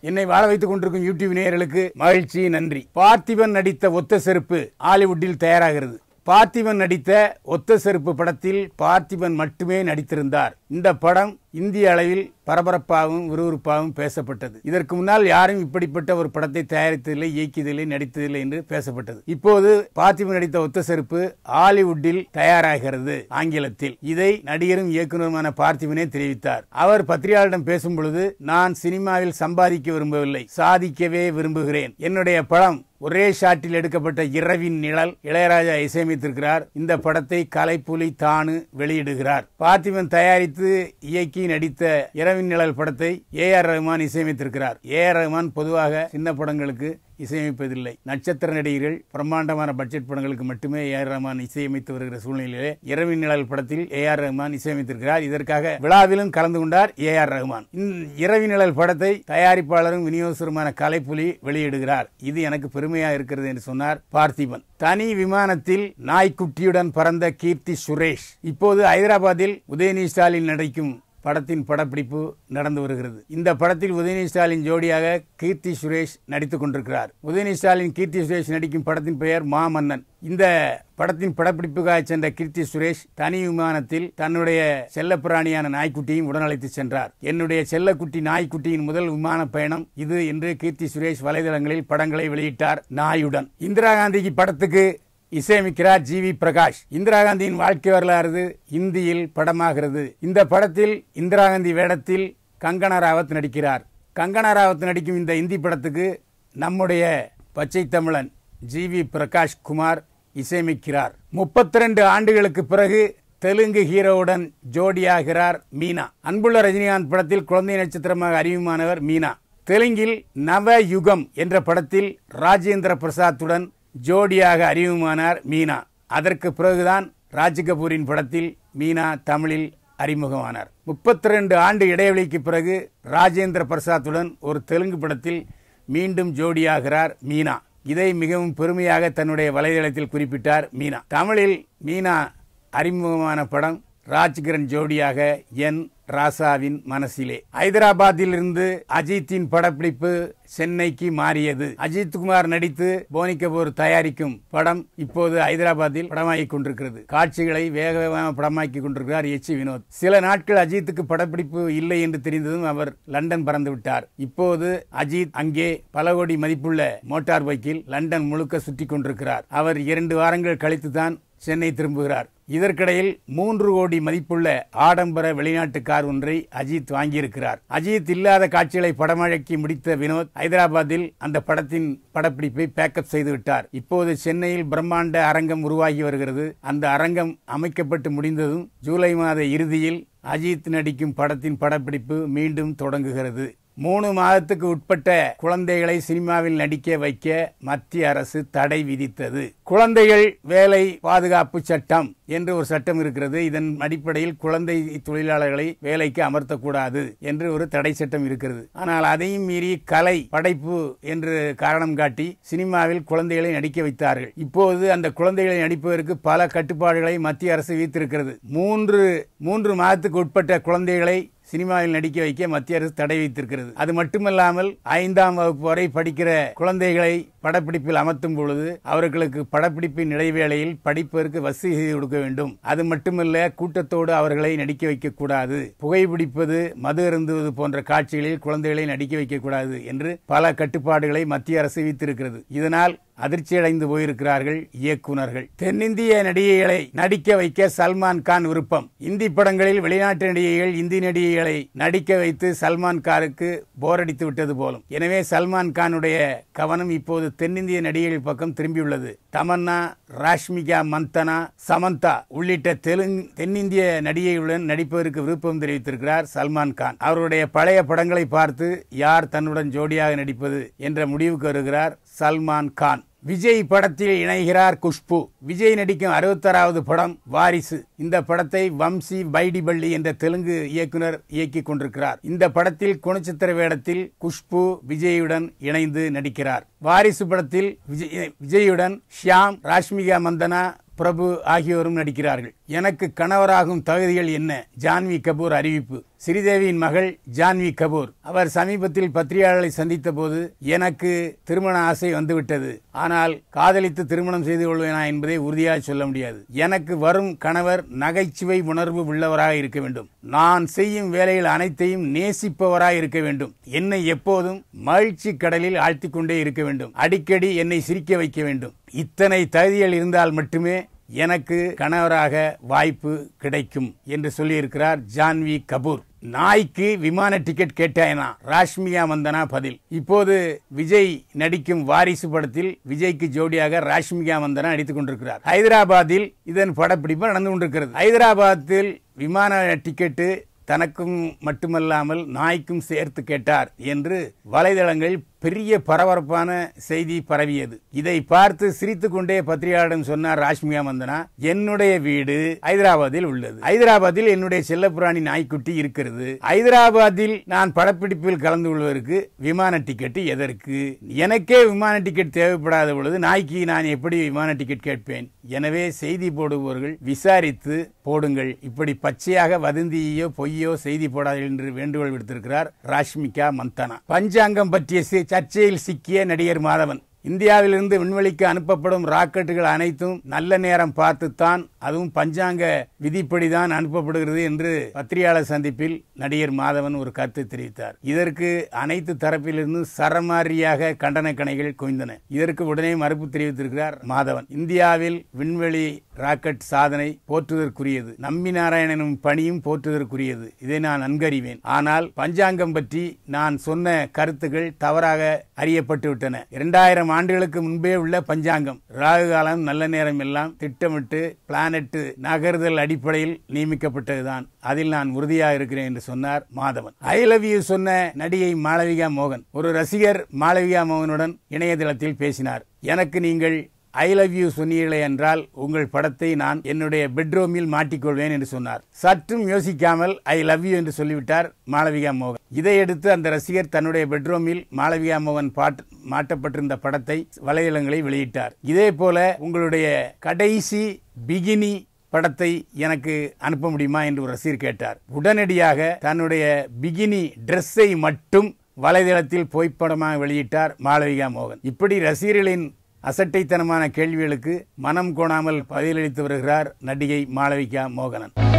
என்னை வாழ வைத்துக் கொண்டிருக்கும் யூடியூப் நேயர்களுக்கு மகிழ்ச்சி நன்றி பார்த்திபன் நடித்த ஒத்த செருப்பு ஹாலிவுட்டில் தயாராகிறது பார்த்திபன் நடித்த ஒத்த செருப்பு படத்தில் பார்த்திபன் மட்டுமே நடித்திருந்தார் இந்த படம் இந்திய அளவில் பரபரப்பாகவும் விறுவிறுப்பாகவும் பேசப்பட்டது இதற்கு முன்னால் யாரும் இப்படிப்பட்ட ஒரு படத்தை தயாரித்ததில்லை இயக்கியதில்லை நடித்ததில்லை என்று பேசப்பட்டது இப்போது பார்த்திபன் நடித்த ஒத்த செருப்பு ஹாலிவுட்டில் தயாராகிறது ஆங்கிலத்தில் இதை நடிகரும் இயக்குநருமான பார்த்திபனே தெரிவித்தார் அவர் பத்திரிகையாளரிடம் பேசும் பொழுது நான் சினிமாவில் சம்பாதிக்க விரும்பவில்லை சாதிக்கவே விரும்புகிறேன் என்னுடைய படம் ஒரே ஷாட்டில் எடுக்கப்பட்ட இரவின் நிழல் இளையராஜா இசையமைத்திருக்கிறார் இந்த படத்தை கலைப்புலி தானு வெளியிடுகிறார் பார்த்திபன் தயாரித்து இயக்கி நடித்த இரவின் நிழல் படத்தை ஏ ஆர் ரஹ்மான் இசையமைத்திருக்கிறார் ஏ ஆர் ரஹ்மான் பொதுவாக சின்ன படங்களுக்கு இசையமைப்பதில்லை நட்சத்திர நடிகர்கள் பிரம்மாண்டமான பட்ஜெட் படங்களுக்கு மட்டுமே ஏ ஆர் ரஹ்மான் இசையமைத்து வருகிற சூழ்நிலையிலே இரவின் நிழல் படத்தில் ஏ ஆர் ரஹ்மான் இசையமைத்திருக்கிறார் இதற்காக விழாவிலும் கலந்து கொண்டார் ஏ ஆர் ரஹ்மான் இந்த இரவின் நிழல் படத்தை தயாரிப்பாளரும் விநியோகஸ்தருமான கலைப்புலி வெளியிடுகிறார் இது எனக்கு பெருமையா இருக்கிறது என்று சொன்னார் பார்த்திபன் தனி விமானத்தில் நாய்க்குட்டியுடன் பறந்த கீர்த்தி சுரேஷ் இப்போது ஹைதராபாத்தில் உதயநிதி ஸ்டாலின் நடிக்கும் படத்தின் படப்பிடிப்பு நடந்து வருகிறது இந்த படத்தில் உதயநிதி ஸ்டாலின் ஜோடியாக கீர்த்தி சுரேஷ் நடித்துக் கொண்டிருக்கிறார் உதயநிதி ஸ்டாலின் கீர்த்தி சுரேஷ் நடிக்கும் படத்தின் பெயர் மாமன்னன் இந்த படத்தின் படப்பிடிப்புக்காக சென்ற கீர்த்தி சுரேஷ் தனி விமானத்தில் தன்னுடைய செல்லப்பிராணியான நாய்க்குட்டியும் உடனழைத்து சென்றார் என்னுடைய செல்லக்குட்டி நாய்க்குட்டியின் முதல் விமான பயணம் இது என்று கீர்த்தி சுரேஷ் வலைதளங்களில் படங்களை வெளியிட்டார் நாயுடன் இந்திரா காந்திக்கு படத்துக்கு இசையமைக்கிறார் ஜி வி பிரகாஷ் இந்திரா காந்தியின் வாழ்க்கை வரலாறு இந்தியில் படமாகிறது இந்த படத்தில் இந்திரா காந்தி வேடத்தில் கங்கனா ராவத் நடிக்கிறார் கங்கனா ராவத் நடிக்கும் இந்த இந்தி படத்துக்கு நம்முடைய பச்சை தமிழன் ஜி வி பிரகாஷ் குமார் இசையமைக்கிறார் முப்பத்தி ரெண்டு ஆண்டுகளுக்கு பிறகு தெலுங்கு ஹீரோவுடன் ஜோடியாகிறார் மீனா அன்புள்ள ரஜினிகாந்த் படத்தில் குழந்தை நட்சத்திரமாக அறிமுகமானவர் மீனா தெலுங்கில் நவ யுகம் என்ற படத்தில் ராஜேந்திர பிரசாத்துடன் ஜோடியாக அறிமுகமானார் மீனா அதற்கு பிறகுதான் ராஜ் கபூரின் படத்தில் மீனா தமிழில் அறிமுகமானார் முப்பத்தி ரெண்டு ஆண்டு இடைவெளிக்கு பிறகு ராஜேந்திர பிரசாத்துடன் ஒரு தெலுங்கு படத்தில் மீண்டும் ஜோடியாகிறார் மீனா இதை மிகவும் பெருமையாக தன்னுடைய வலைதளத்தில் குறிப்பிட்டார் மீனா தமிழில் மீனா அறிமுகமான படம் ராஜ்கிரண் ஜோடியாக என் ராசாவின் மனசிலே ஹைதராபாத்தில் இருந்து அஜித்தின் படப்பிடிப்பு சென்னைக்கு மாறியது அஜித் குமார் நடித்து போனி கபூர் தயாரிக்கும் படம் இப்போது ஹைதராபாத்தில் படமாகிக் கொண்டிருக்கிறது காட்சிகளை வேக வேகமாக படமாக்கி கொண்டிருக்கிறார் எச் வினோத் சில நாட்கள் அஜித்துக்கு படப்பிடிப்பு இல்லை என்று தெரிந்ததும் அவர் லண்டன் பறந்து விட்டார் இப்போது அஜித் அங்கே பல கோடி மதிப்புள்ள மோட்டார் பைக்கில் லண்டன் முழுக்க சுற்றி கொண்டிருக்கிறார் அவர் இரண்டு வாரங்கள் கழித்துதான் சென்னை திரும்புகிறார் இதற்கிடையில் மூன்று கோடி மதிப்புள்ள ஆடம்பர வெளிநாட்டு கார் ஒன்றை அஜித் வாங்கியிருக்கிறார் அஜித் இல்லாத காட்சிகளை படமழக்கி முடித்த வினோத் ஹைதராபாத்தில் அந்த படத்தின் படப்பிடிப்பை பேக்கப் செய்து விட்டார் இப்போது சென்னையில் பிரம்மாண்ட அரங்கம் உருவாகி வருகிறது அந்த அரங்கம் அமைக்கப்பட்டு முடிந்ததும் ஜூலை மாத இறுதியில் அஜித் நடிக்கும் படத்தின் படப்பிடிப்பு மீண்டும் தொடங்குகிறது மூணு மாதத்துக்கு உட்பட்ட குழந்தைகளை சினிமாவில் நடிக்க வைக்க மத்திய அரசு தடை விதித்தது குழந்தைகள் வேலை பாதுகாப்பு சட்டம் என்று ஒரு சட்டம் இருக்கிறது இதன் அடிப்படையில் குழந்தை தொழிலாளர்களை வேலைக்கு அமர்த்தக்கூடாது என்று ஒரு தடை சட்டம் இருக்கிறது ஆனால் அதையும் மீறி கலை படைப்பு என்று காரணம் காட்டி சினிமாவில் குழந்தைகளை நடிக்க வைத்தார்கள் இப்போது அந்த குழந்தைகளை நடிப்பதற்கு பல கட்டுப்பாடுகளை மத்திய அரசு விதித்திருக்கிறது மூன்று மூன்று மாதத்துக்கு உட்பட்ட குழந்தைகளை சினிமாவில் நடிக்க வைக்க மத்திய அரசு தடை வைத்திருக்கிறது அது மட்டுமல்லாமல் ஐந்தாம் வகுப்பு வரை படிக்கிற குழந்தைகளை படப்பிடிப்பில் அமர்த்தும் பொழுது அவர்களுக்கு படப்பிடிப்பின் இடைவேளையில் படிப்பதற்கு வசதி செய்து கொடுக்க வேண்டும் அது மட்டுமல்ல கூட்டத்தோடு அவர்களை நடிக்க வைக்க கூடாது புகைப்பிடிப்பது மது அருந்துவது போன்ற காட்சிகளில் குழந்தைகளை நடிக்க வைக்க கூடாது என்று பல கட்டுப்பாடுகளை மத்திய அரசு விதித்திருக்கிறது இதனால் அதிர்ச்சியடைந்து போயிருக்கிறார்கள் இயக்குனர்கள் தென்னிந்திய நடிகைகளை நடிக்க வைக்க சல்மான் கான் விருப்பம் இந்தி படங்களில் வெளிநாட்டு நடிகைகள் இந்தி நடிகைகளை நடிக்க வைத்து சல்மான் கானுக்கு போரடித்து விட்டது போலும் எனவே சல்மான் கானுடைய கவனம் இப்போது தென்னிந்திய நடிகைகள் பக்கம் திரும்பியுள்ளது தமன்னா ராஷ்மிகா மந்தனா சமந்தா உள்ளிட்ட தெலுங்கு தென்னிந்திய நடிகைகளுடன் நடிப்பதற்கு விருப்பம் தெரிவித்திருக்கிறார் சல்மான் கான் அவருடைய பழைய படங்களை பார்த்து யார் தன்னுடன் ஜோடியாக நடிப்பது என்ற முடிவுக்கு வருகிறார் சல்மான் கான் விஜய் படத்தில் இணைகிறார் குஷ்பு விஜய் நடிக்கும் அறுபத்தாறாவது படம் வாரிசு இந்த படத்தை வம்சி பைடிபள்ளி என்ற தெலுங்கு இயக்குனர் இயக்கிக் கொண்டிருக்கிறார் இந்த படத்தில் குணச்சித்திர வேடத்தில் குஷ்பு விஜயுடன் இணைந்து நடிக்கிறார் வாரிசு படத்தில் விஜய் விஜயுடன் ஷியாம் ராஷ்மிகா மந்தனா பிரபு ஆகியோரும் நடிக்கிறார்கள் எனக்கு கணவராகும் தகுதிகள் என்ன ஜான்வி கபூர் அறிவிப்பு ஸ்ரீதேவியின் மகள் ஜான்வி கபூர் அவர் சமீபத்தில் பத்திரிகையாளர்களை சந்தித்த போது எனக்கு திருமண ஆசை வந்துவிட்டது ஆனால் காதலித்து திருமணம் செய்து கொள்வேனா என்பதை உறுதியாக சொல்ல முடியாது எனக்கு வரும் கணவர் நகைச்சுவை உணர்வு உள்ளவராக இருக்க வேண்டும் நான் செய்யும் வேலைகள் அனைத்தையும் நேசிப்பவராக இருக்க வேண்டும் என்னை எப்போதும் மகிழ்ச்சி கடலில் ஆழ்த்திக் கொண்டே இருக்க வேண்டும் அடிக்கடி என்னை சிரிக்க வைக்க வேண்டும் இத்தனை தகுதிகள் இருந்தால் மட்டுமே எனக்கு கணவராக வாய்ப்பு கிடைக்கும் என்று சொல்லியிருக்கிறார் ஜான்வி கபூர் நாய்க்கு விமான டிக்கெட் கேட்டாயனா ராஷ்மிகா மந்தனா பதில் இப்போது விஜய் நடிக்கும் வாரிசு படத்தில் விஜய்க்கு ஜோடியாக ராஷ்மிகா மந்தனா நடித்துக் கொண்டிருக்கிறார் ஹைதராபாத்தில் இதன் படப்பிடிப்பு நடந்து கொண்டிருக்கிறது ஹைதராபாத்தில் விமான டிக்கெட்டு தனக்கும் மட்டுமல்லாமல் நாய்க்கும் சேர்த்து கேட்டார் என்று வலைதளங்களில் பெரிய பரபரப்பான செய்தி பரவியது இதை பார்த்து சிரித்துக் கொண்டே பத்திரிகையாளரிடம் சொன்னார் ராஷ்மியா மந்தனா என்னுடைய வீடு ஹைதராபாத்தில் உள்ளது ஹைதராபாத்தில் என்னுடைய செல்லப்புராணி நாய்க்குட்டி இருக்கிறது ஹைதராபாத்தில் நான் படப்பிடிப்பில் கலந்து கொள்வதற்கு விமான டிக்கெட் எதற்கு எனக்கே விமான டிக்கெட் தேவைப்படாத பொழுது நாய்க்கு நான் எப்படி விமான டிக்கெட் கேட்பேன் எனவே செய்தி போடுபவர்கள் விசாரித்து போடுங்கள் இப்படி பச்சையாக வதந்தியோ பொய்யோ செய்தி போடாதீர்கள் என்று வேண்டுகோள் விடுத்திருக்கிறார் ராஷ்மிகா மந்தனா பஞ்சாங்கம் பற்றிய சி- சர்ச்சையில் சிக்கிய நடிகர் மாதவன் இந்தியாவிலிருந்து விண்வெளிக்கு அனுப்பப்படும் ராக்கெட்டுகள் அனைத்தும் நல்ல நேரம் பார்த்துத்தான் அதுவும் பஞ்சாங்க விதிப்படிதான் அனுப்பப்படுகிறது என்று பத்திரிகையாளர் சந்திப்பில் நடிகர் மாதவன் ஒரு கருத்து தெரிவித்தார் இதற்கு அனைத்து தரப்பிலிருந்தும் சரமாரியாக கண்டன கணைகள் குவிந்தன இதற்கு உடனே மறுப்பு தெரிவித்திருக்கிறார் மாதவன் இந்தியாவில் விண்வெளி ராக்கெட் சாதனை போற்றுதற்குரியது நம்பி நாராயணனும் பணியும் போற்றுதற்குரியது இதை நான் நன்கறிவேன் ஆனால் பஞ்சாங்கம் பற்றி நான் சொன்ன கருத்துக்கள் தவறாக அறியப்பட்டு விட்டன இரண்டாயிரம் ஆண்டுகளுக்கு முன்பே உள்ள பஞ்சாங்கம் ராகு காலம் நல்ல நேரம் எல்லாம் திட்டமிட்டு பிளானட் நகர்தல் அடிப்படையில் நியமிக்கப்பட்டதுதான் அதில் நான் உறுதியாக இருக்கிறேன் என்று சொன்னார் மாதவன் ஐ லவ் யூ சொன்ன நடிகை மாளவிகா மோகன் ஒரு ரசிகர் மாளவிகா மோகனுடன் இணையதளத்தில் பேசினார் எனக்கு நீங்கள் ஐ லவ் யூ சொன்னீர்களே என்றால் உங்கள் படத்தை நான் என்னுடைய பெட்ரூமில் மாட்டிக்கொள்வேன் என்று சொன்னார் சற்றும் யோசிக்காமல் ஐ லவ் யூ என்று சொல்லிவிட்டார் மாளவிகா மோகன் இதையடுத்து அந்த ரசிகர் தன்னுடைய பெட்ரூமில் மாளவிகா மோகன் பாட் மாட்டப்பட்டிருந்த படத்தை வலைதளங்களில் வெளியிட்டார் இதே போல உங்களுடைய கடைசி பிகினி படத்தை எனக்கு அனுப்ப முடியுமா என்று ஒரு ரசிகர் கேட்டார் உடனடியாக தன்னுடைய பிகினி ட்ரெஸ்ஸை மட்டும் வலைதளத்தில் புகைப்படமாக வெளியிட்டார் மாளவிகா மோகன் இப்படி ரசிகர்களின் அசட்டைத்தனமான கேள்விகளுக்கு மனம் கோணாமல் பதிலளித்து வருகிறார் நடிகை மாளவிகா மோகனன்